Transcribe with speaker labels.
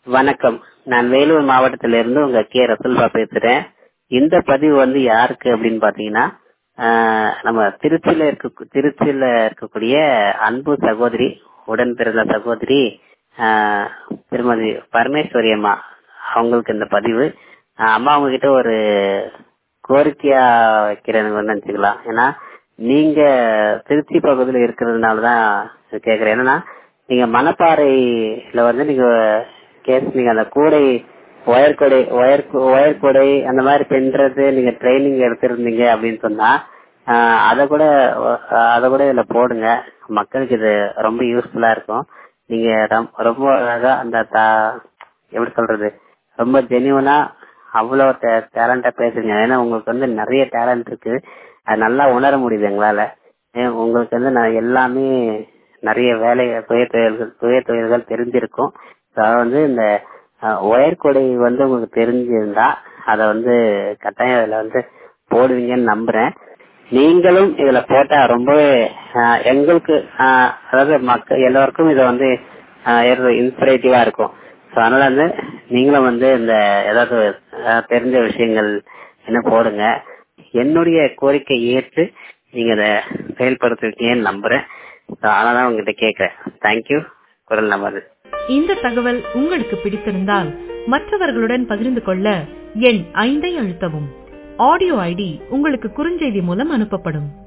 Speaker 1: வணக்கம் நான் வேலூர் மாவட்டத்திலிருந்து உங்க கே ரசுல்பா பேசுறேன் இந்த பதிவு வந்து யாருக்கு அப்படின்னு பாத்தீங்கன்னா ஆஹ் நம்ம திருச்சியில இருக்க திருச்சியில இருக்கக்கூடிய அன்பு சகோதரி உடன் பிறந்த சகோதரி ஆஹ் திருமதி பரமேஸ்வரி அம்மா அவங்களுக்கு இந்த பதிவு ஆஹ் அம்மா உங்ககிட்ட ஒரு கோரிக்கையா வைக்கிறேன்னு நினைச்சுக்கலாம் ஏன்னா நீங்க திருச்சி பகுதியில் இருக்கிறதுனாலதான் கேக்குறேன் என்னன்னா நீங்க மணப்பாறையில வந்து நீங்க கேஸ் நீங்க அந்த கூடை ஒயர் கூடை ஒயர் ஒயர் கூடை அந்த மாதிரி பின்றது நீங்க ட்ரைனிங் எடுத்திருந்தீங்க அப்படின்னு சொன்னா அதை கூட அதை கூட இதுல போடுங்க மக்களுக்கு இது ரொம்ப யூஸ்ஃபுல்லா இருக்கும் நீங்க ரொம்ப அழகா அந்த எப்படி சொல்றது ரொம்ப ஜெனியூனா அவ்வளவு டேலண்டா பேசுறீங்க ஏன்னா உங்களுக்கு வந்து நிறைய டேலண்ட் இருக்கு அது நல்லா உணர முடியுது எங்களால உங்களுக்கு வந்து நான் எல்லாமே நிறைய வேலை சுய தொழில்கள் சுய தொழில்கள் தெரிஞ்சிருக்கும் வந்து இந்த ஒயர் கொடை வந்து உங்களுக்கு தெரிஞ்சிருந்தா அதை வந்து கட்டாயம் இதுல வந்து போடுவீங்கன்னு நம்புறேன் நீங்களும் இதுல போட்டா ரொம்பவே எங்களுக்கு அதாவது மக்கள் எல்லாருக்கும் இது வந்து இன்ஸ்பிரேட்டிவா இருக்கும் ஸோ அதனால வந்து நீங்களும் வந்து இந்த ஏதாவது தெரிஞ்ச விஷயங்கள் என்ன போடுங்க என்னுடைய கோரிக்கை ஏற்று நீங்க அதை செயல்படுத்துவீங்கன்னு நம்புறேன் அதனால உங்ககிட்ட கேட்கிறேன் தேங்க்யூ குரல் நமது
Speaker 2: இந்த தகவல் உங்களுக்கு பிடித்திருந்தால் மற்றவர்களுடன் பகிர்ந்து கொள்ள எண் ஐந்தை அழுத்தவும் ஆடியோ ஐடி உங்களுக்கு குறுஞ்செய்தி மூலம் அனுப்பப்படும்